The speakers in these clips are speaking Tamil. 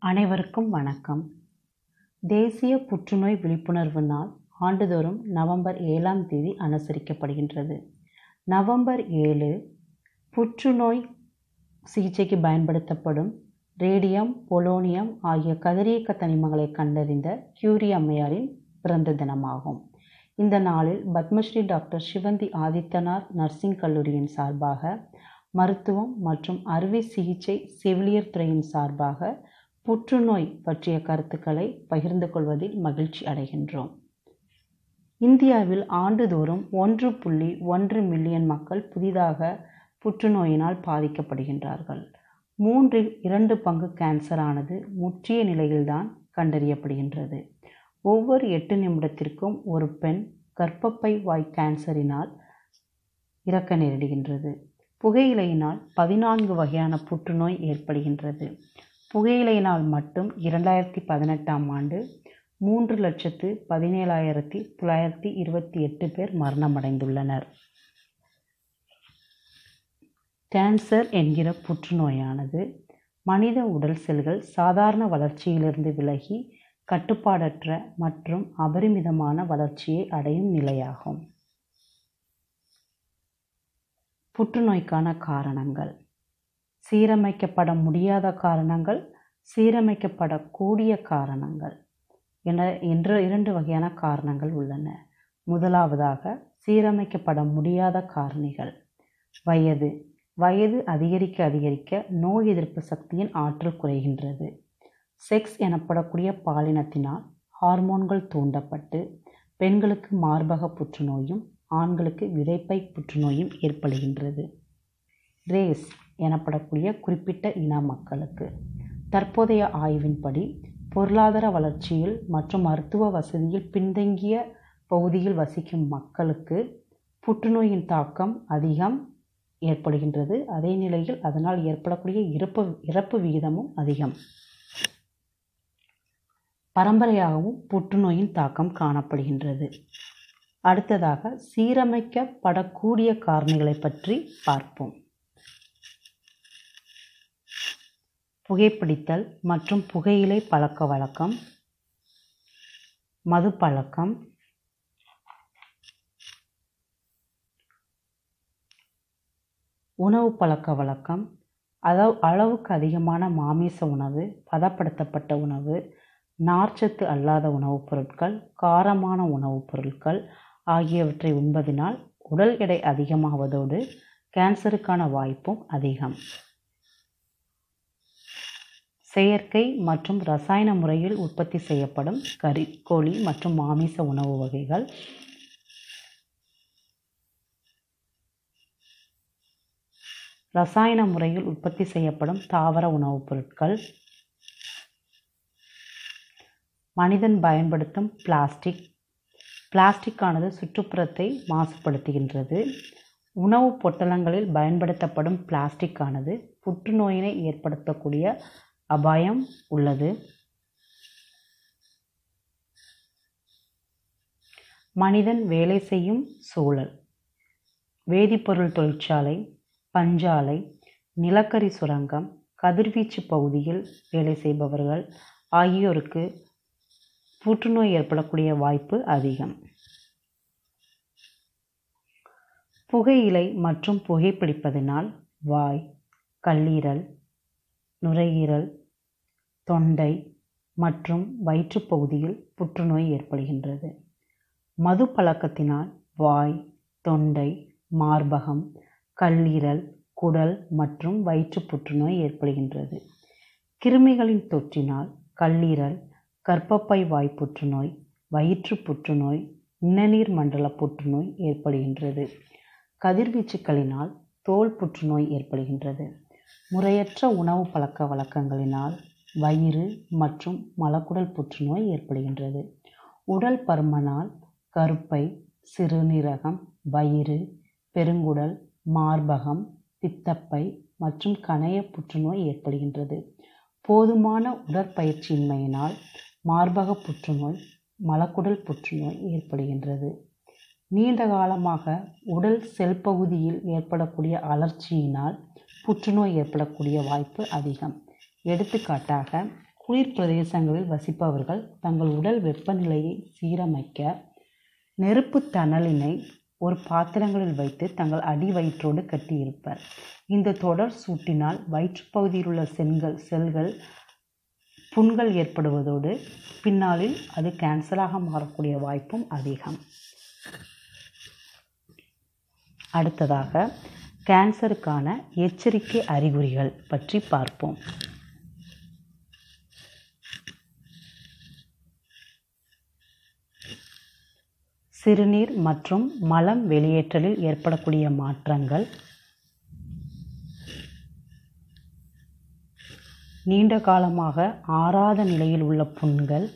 அனைவருக்கும் வணக்கம் தேசிய புற்றுநோய் விழிப்புணர்வு நாள் ஆண்டுதோறும் நவம்பர் ஏழாம் தேதி அனுசரிக்கப்படுகின்றது நவம்பர் ஏழு புற்றுநோய் சிகிச்சைக்கு பயன்படுத்தப்படும் ரேடியம் பொலோனியம் ஆகிய கதிரியக்க தனிமங்களை கண்டறிந்த கியூரி அம்மையாரின் பிறந்த தினமாகும் இந்த நாளில் பத்மஸ்ரீ டாக்டர் சிவந்தி ஆதித்தனார் நர்சிங் கல்லூரியின் சார்பாக மருத்துவம் மற்றும் அறுவை சிகிச்சை செவிலியர் துறையின் சார்பாக புற்றுநோய் பற்றிய கருத்துக்களை பகிர்ந்து கொள்வதில் மகிழ்ச்சி அடைகின்றோம் இந்தியாவில் ஆண்டுதோறும் ஒன்று புள்ளி ஒன்று மில்லியன் மக்கள் புதிதாக புற்றுநோயினால் பாதிக்கப்படுகின்றார்கள் மூன்றில் இரண்டு பங்கு கேன்சரானது முற்றிய நிலையில்தான் கண்டறியப்படுகின்றது ஒவ்வொரு எட்டு நிமிடத்திற்கும் ஒரு பெண் கர்ப்பப்பை வாய் கேன்சரினால் இறக்க நேரிடுகின்றது புகையிலையினால் பதினான்கு வகையான புற்றுநோய் ஏற்படுகின்றது புகையிலையினால் மட்டும் இரண்டாயிரத்தி பதினெட்டாம் ஆண்டு மூன்று லட்சத்து பதினேழாயிரத்தி தொள்ளாயிரத்தி இருபத்தி எட்டு பேர் மரணமடைந்துள்ளனர் கேன்சர் என்கிற புற்றுநோயானது மனித உடல் செல்கள் சாதாரண வளர்ச்சியிலிருந்து விலகி கட்டுப்பாடற்ற மற்றும் அபரிமிதமான வளர்ச்சியை அடையும் நிலையாகும் புற்றுநோய்க்கான காரணங்கள் சீரமைக்கப்பட முடியாத காரணங்கள் சீரமைக்கப்படக்கூடிய காரணங்கள் என என்ற இரண்டு வகையான காரணங்கள் உள்ளன முதலாவதாக சீரமைக்கப்பட முடியாத காரணிகள் வயது வயது அதிகரிக்க அதிகரிக்க நோய் எதிர்ப்பு சக்தியின் ஆற்றல் குறைகின்றது செக்ஸ் எனப்படக்கூடிய பாலினத்தினால் ஹார்மோன்கள் தூண்டப்பட்டு பெண்களுக்கு மார்பக புற்றுநோயும் ஆண்களுக்கு விதைப்பை புற்றுநோயும் ஏற்படுகின்றது ரேஸ் எனப்படக்கூடிய குறிப்பிட்ட இன மக்களுக்கு தற்போதைய ஆய்வின்படி பொருளாதார வளர்ச்சியில் மற்றும் மருத்துவ வசதியில் பின்தங்கிய பகுதியில் வசிக்கும் மக்களுக்கு புற்றுநோயின் தாக்கம் அதிகம் ஏற்படுகின்றது அதே நிலையில் அதனால் ஏற்படக்கூடிய இறப்பு இறப்பு விகிதமும் அதிகம் பரம்பரையாகவும் புற்றுநோயின் தாக்கம் காணப்படுகின்றது அடுத்ததாக சீரமைக்கப்படக்கூடிய காரணிகளை பற்றி பார்ப்போம் புகைப்பிடித்தல் மற்றும் புகையிலை பழக்க வழக்கம் மது பழக்கம் உணவு பழக்க வழக்கம் அளவு அளவுக்கு அதிகமான மாமிச உணவு பதப்படுத்தப்பட்ட உணவு நார்ச்சத்து அல்லாத உணவுப் பொருட்கள் காரமான உணவுப் பொருட்கள் ஆகியவற்றை உண்பதினால் உடல் எடை அதிகமாவதோடு கேன்சருக்கான வாய்ப்பும் அதிகம் செயற்கை மற்றும் ரசாயன முறையில் உற்பத்தி செய்யப்படும் கறி கோழி மற்றும் மாமிச உணவு வகைகள் ரசாயன முறையில் உற்பத்தி செய்யப்படும் தாவர உணவுப் பொருட்கள் மனிதன் பயன்படுத்தும் பிளாஸ்டிக் பிளாஸ்டிக்கானது சுற்றுப்புறத்தை மாசுபடுத்துகின்றது உணவு பொட்டலங்களில் பயன்படுத்தப்படும் பிளாஸ்டிக்கானது புற்றுநோயினை ஏற்படுத்தக்கூடிய அபாயம் உள்ளது மனிதன் வேலை செய்யும் சூழல் வேதிப்பொருள் தொழிற்சாலை பஞ்சாலை நிலக்கரி சுரங்கம் கதிர்வீச்சு பகுதியில் வேலை செய்பவர்கள் ஆகியோருக்கு புற்றுநோய் ஏற்படக்கூடிய வாய்ப்பு அதிகம் புகையிலை மற்றும் புகைப்பிடிப்பதனால் வாய் கல்லீரல் நுரையீரல் தொண்டை மற்றும் வயிற்றுப்பகுதியில் புற்றுநோய் ஏற்படுகின்றது மது பழக்கத்தினால் வாய் தொண்டை மார்பகம் கல்லீரல் குடல் மற்றும் வயிற்று புற்றுநோய் ஏற்படுகின்றது கிருமிகளின் தொற்றினால் கல்லீரல் கர்ப்பப்பை வாய் புற்றுநோய் வயிற்று புற்றுநோய் இன்னநீர் மண்டல புற்றுநோய் ஏற்படுகின்றது கதிர்வீச்சுக்களினால் தோல் புற்றுநோய் ஏற்படுகின்றது முறையற்ற உணவு பழக்க வழக்கங்களினால் வயிறு மற்றும் மலக்குடல் புற்றுநோய் ஏற்படுகின்றது உடல் பருமனால் கருப்பை சிறுநீரகம் வயிறு பெருங்குடல் மார்பகம் பித்தப்பை மற்றும் கணைய புற்றுநோய் ஏற்படுகின்றது போதுமான உடற்பயிற்சியின்மையினால் மார்பக புற்றுநோய் மலக்குடல் புற்றுநோய் ஏற்படுகின்றது நீண்ட காலமாக உடல் செல் பகுதியில் ஏற்படக்கூடிய அலர்ச்சியினால் புற்றுநோய் ஏற்படக்கூடிய வாய்ப்பு அதிகம் எடுத்துக்காட்டாக குளிர் பிரதேசங்களில் வசிப்பவர்கள் தங்கள் உடல் வெப்பநிலையை சீரமைக்க நெருப்பு தணலினை ஒரு பாத்திரங்களில் வைத்து தங்கள் அடி வயிற்றோடு கட்டியிருப்பர் இந்த தொடர் சூட்டினால் வயிற்றுப்பகுதியில் உள்ள செல்கள் செல்கள் புண்கள் ஏற்படுவதோடு பின்னாளில் அது கேன்சராக மாறக்கூடிய வாய்ப்பும் அதிகம் அடுத்ததாக கேன்சருக்கான எச்சரிக்கை அறிகுறிகள் பற்றி பார்ப்போம் சிறுநீர் மற்றும் மலம் வெளியேற்றலில் ஏற்படக்கூடிய மாற்றங்கள் நீண்ட காலமாக ஆறாத நிலையில் உள்ள புண்கள்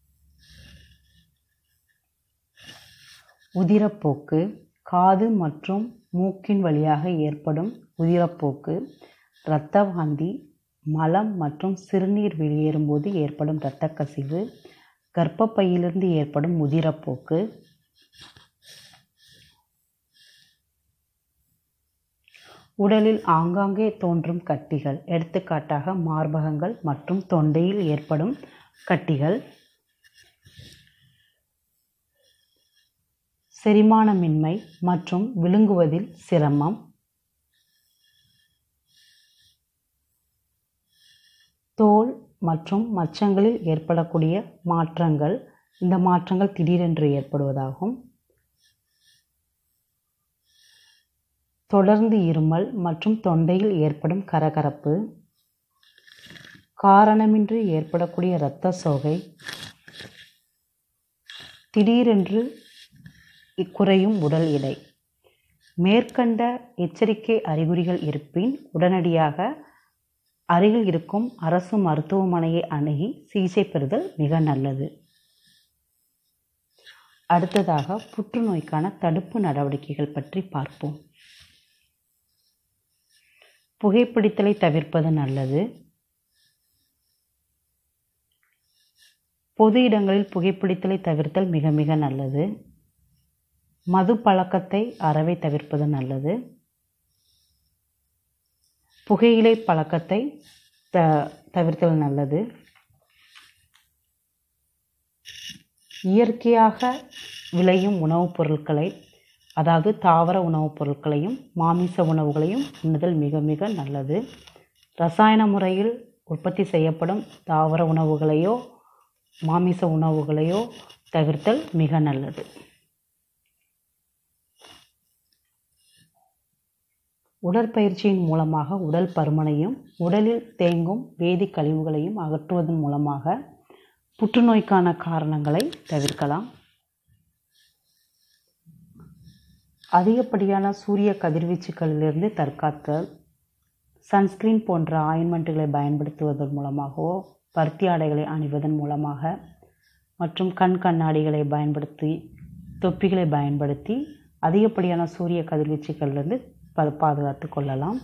உதிரப்போக்கு காது மற்றும் மூக்கின் வழியாக ஏற்படும் உதிரப்போக்கு இரத்த வாந்தி மலம் மற்றும் சிறுநீர் வெளியேறும்போது ஏற்படும் இரத்த கசிவு கர்ப்பப்பையிலிருந்து ஏற்படும் உதிரப்போக்கு உடலில் ஆங்காங்கே தோன்றும் கட்டிகள் எடுத்துக்காட்டாக மார்பகங்கள் மற்றும் தொண்டையில் ஏற்படும் கட்டிகள் செரிமானமின்மை மற்றும் விழுங்குவதில் சிரமம் தோல் மற்றும் மச்சங்களில் ஏற்படக்கூடிய மாற்றங்கள் இந்த மாற்றங்கள் திடீரென்று ஏற்படுவதாகும் தொடர்ந்து இருமல் மற்றும் தொண்டையில் ஏற்படும் கரகரப்பு காரணமின்றி ஏற்படக்கூடிய இரத்த சோகை திடீரென்று குறையும் உடல் எடை மேற்கண்ட எச்சரிக்கை அறிகுறிகள் இருப்பின் உடனடியாக அருகில் இருக்கும் அரசு மருத்துவமனையை அணுகி சிகிச்சை பெறுதல் மிக நல்லது அடுத்ததாக புற்றுநோய்க்கான தடுப்பு நடவடிக்கைகள் பற்றி பார்ப்போம் புகைப்பிடித்தலை தவிர்ப்பது நல்லது பொது இடங்களில் புகைப்பிடித்தலை தவிர்த்தல் மிக மிக நல்லது மது பழக்கத்தை அறவே தவிர்ப்பது நல்லது புகையிலை பழக்கத்தை த தவிர்த்தல் நல்லது இயற்கையாக விளையும் உணவுப் பொருட்களை அதாவது தாவர உணவுப் பொருட்களையும் மாமிச உணவுகளையும் உண்ணுதல் மிக மிக நல்லது ரசாயன முறையில் உற்பத்தி செய்யப்படும் தாவர உணவுகளையோ மாமிச உணவுகளையோ தவிர்த்தல் மிக நல்லது உடற்பயிற்சியின் மூலமாக உடல் பருமனையும் உடலில் தேங்கும் வேதி கழிவுகளையும் அகற்றுவதன் மூலமாக புற்றுநோய்க்கான காரணங்களை தவிர்க்கலாம் அதிகப்படியான சூரிய கதிர்வீச்சுகளிலிருந்து தற்காத்தல் சன்ஸ்கிரீன் போன்ற ஆயின்மெண்ட்டுகளை பயன்படுத்துவதன் மூலமாகவோ பருத்தி ஆடைகளை அணிவதன் மூலமாக மற்றும் கண் கண்ணாடிகளை பயன்படுத்தி தொப்பிகளை பயன்படுத்தி அதிகப்படியான சூரிய கதிர்வீச்சுகளிலிருந்து பா பாதுகாத்து கொள்ளலாம்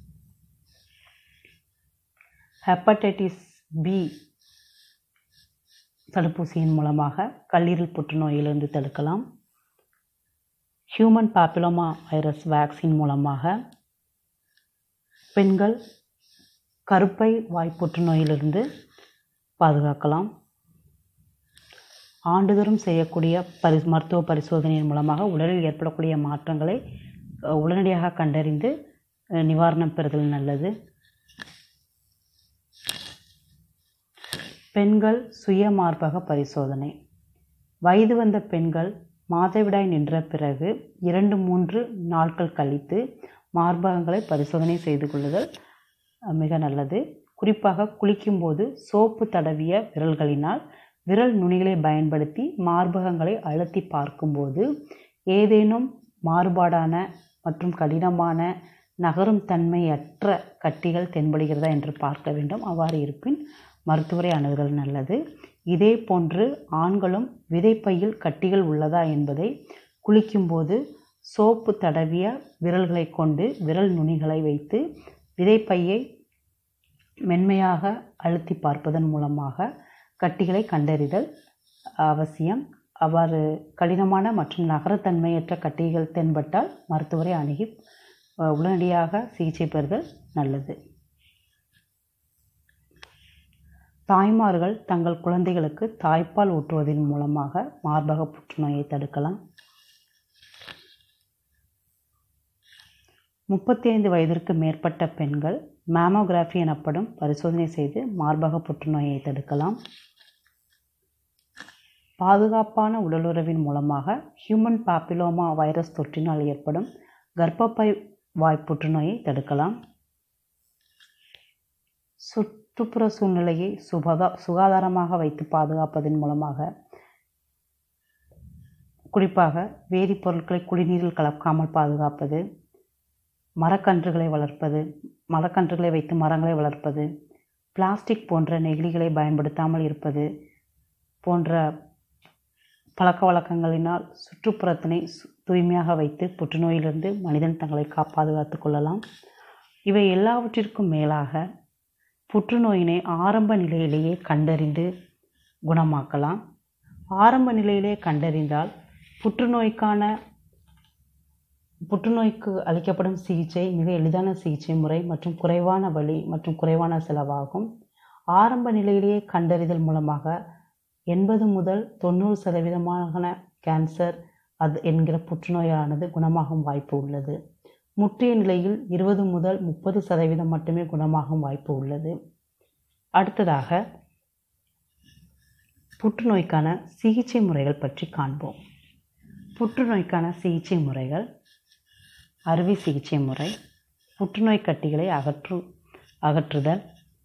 ஹெப்படைட்டிஸ் பி தடுப்பூசியின் மூலமாக கல்லீரல் புற்றுநோயிலிருந்து தடுக்கலாம் ஹியூமன் பாப்பிலோமா வைரஸ் வேக்சின் மூலமாக பெண்கள் கருப்பை வாய் புற்றுநோயிலிருந்து பாதுகாக்கலாம் ஆண்டுதோறும் செய்யக்கூடிய பரி மருத்துவ பரிசோதனையின் மூலமாக உடலில் ஏற்படக்கூடிய மாற்றங்களை உடனடியாக கண்டறிந்து நிவாரணம் பெறுதல் நல்லது பெண்கள் சுய மார்பக பரிசோதனை வயது வந்த பெண்கள் மாதவிடாய் நின்ற பிறகு இரண்டு மூன்று நாட்கள் கழித்து மார்பகங்களை பரிசோதனை செய்து கொள்ளுதல் மிக நல்லது குறிப்பாக குளிக்கும்போது சோப்பு தடவிய விரல்களினால் விரல் நுனிகளை பயன்படுத்தி மார்பகங்களை அழுத்தி பார்க்கும்போது ஏதேனும் மாறுபாடான மற்றும் கடினமான நகரும் தன்மையற்ற கட்டிகள் தென்படுகிறதா என்று பார்க்க வேண்டும் அவ்வாறு இருப்பின் மருத்துவரை அணுகுதல் நல்லது இதே போன்று ஆண்களும் விதைப்பையில் கட்டிகள் உள்ளதா என்பதை குளிக்கும்போது சோப்பு தடவிய விரல்களை கொண்டு விரல் நுனிகளை வைத்து விதைப்பையை மென்மையாக அழுத்தி பார்ப்பதன் மூலமாக கட்டிகளை கண்டறிதல் அவசியம் அவ்வாறு கடினமான மற்றும் நகரத்தன்மையற்ற கட்டிகள் தென்பட்டால் மருத்துவரை அணுகி உடனடியாக சிகிச்சை பெறுதல் நல்லது தாய்மார்கள் தங்கள் குழந்தைகளுக்கு தாய்ப்பால் ஊட்டுவதன் மூலமாக மார்பக புற்றுநோயை தடுக்கலாம் முப்பத்தி ஐந்து வயதிற்கு மேற்பட்ட பெண்கள் மேமோகிராஃபி எனப்படும் பரிசோதனை செய்து மார்பக புற்றுநோயை தடுக்கலாம் பாதுகாப்பான உடலுறவின் மூலமாக ஹியூமன் பாப்பிலோமா வைரஸ் தொற்றினால் ஏற்படும் கர்ப்பப்பை வாய் புற்றுநோயை தடுக்கலாம் சுற்றுப்புற சூழ்நிலையை சுகதா சுகாதாரமாக வைத்து பாதுகாப்பதன் மூலமாக குறிப்பாக வேதிப்பொருட்களை குடிநீரில் கலக்காமல் பாதுகாப்பது மரக்கன்றுகளை வளர்ப்பது மரக்கன்றுகளை வைத்து மரங்களை வளர்ப்பது பிளாஸ்டிக் போன்ற நெகிழிகளை பயன்படுத்தாமல் இருப்பது போன்ற பழக்க வழக்கங்களினால் சுற்றுப்புறத்தினை தூய்மையாக வைத்து புற்றுநோயிலிருந்து மனிதன் தங்களை கா பாதுகாத்து கொள்ளலாம் இவை எல்லாவற்றிற்கும் மேலாக புற்றுநோயினை ஆரம்ப நிலையிலேயே கண்டறிந்து குணமாக்கலாம் ஆரம்ப நிலையிலே கண்டறிந்தால் புற்றுநோய்க்கான புற்றுநோய்க்கு அளிக்கப்படும் சிகிச்சை மிக எளிதான சிகிச்சை முறை மற்றும் குறைவான வலி மற்றும் குறைவான செலவாகும் ஆரம்ப நிலையிலேயே கண்டறிதல் மூலமாக எண்பது முதல் தொண்ணூறு சதவீதமான கேன்சர் அது என்கிற புற்றுநோயானது குணமாகும் வாய்ப்பு உள்ளது முற்றிய நிலையில் இருபது முதல் முப்பது சதவீதம் மட்டுமே குணமாகும் வாய்ப்பு உள்ளது அடுத்ததாக புற்றுநோய்க்கான சிகிச்சை முறைகள் பற்றி காண்போம் புற்றுநோய்க்கான சிகிச்சை முறைகள் அறுவை சிகிச்சை முறை புற்றுநோய் கட்டிகளை அகற்று அகற்றுதல்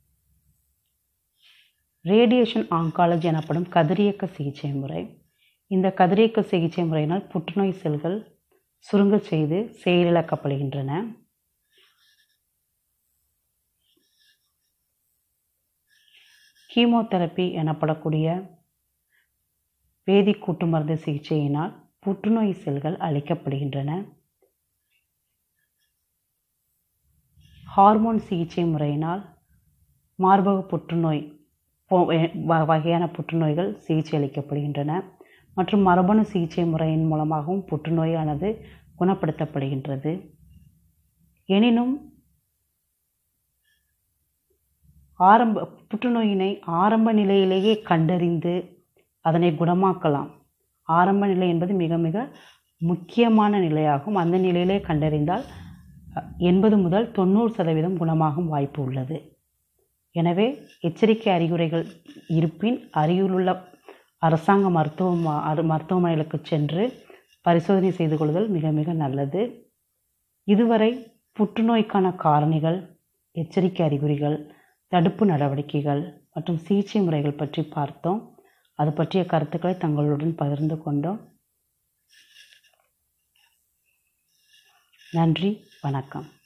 ரேடியேஷன் ஆங்காலஜி எனப்படும் கதிரியக்க சிகிச்சை முறை இந்த கதிரியக்க சிகிச்சை முறையினால் புற்றுநோய் செல்கள் சுருங்க செய்து செயலிழக்கப்படுகின்றன கீமோதெரப்பி எனப்படக்கூடிய வேதி கூட்டு மருந்து சிகிச்சையினால் புற்றுநோய் செல்கள் அழிக்கப்படுகின்றன ஹார்மோன் சிகிச்சை முறையினால் மார்பக புற்றுநோய் வகையான புற்றுநோய்கள் சிகிச்சை அளிக்கப்படுகின்றன மற்றும் மரபணு சிகிச்சை முறையின் மூலமாகவும் புற்றுநோயானது குணப்படுத்தப்படுகின்றது எனினும் ஆரம்ப புற்றுநோயினை ஆரம்ப நிலையிலேயே கண்டறிந்து அதனை குணமாக்கலாம் ஆரம்ப நிலை என்பது மிக மிக முக்கியமான நிலையாகும் அந்த நிலையிலே கண்டறிந்தால் எண்பது முதல் தொண்ணூறு சதவீதம் குணமாகும் வாய்ப்பு உள்ளது எனவே எச்சரிக்கை அறிகுறிகள் இருப்பின் அருகிலுள்ள அரசாங்க மருத்துவ மருத்துவமனைகளுக்கு சென்று பரிசோதனை செய்து கொள்ளுதல் மிக மிக நல்லது இதுவரை புற்றுநோய்க்கான காரணிகள் எச்சரிக்கை அறிகுறிகள் தடுப்பு நடவடிக்கைகள் மற்றும் சிகிச்சை முறைகள் பற்றி பார்த்தோம் அது பற்றிய கருத்துக்களை தங்களுடன் பகிர்ந்து கொண்டோம் நன்றி வணக்கம்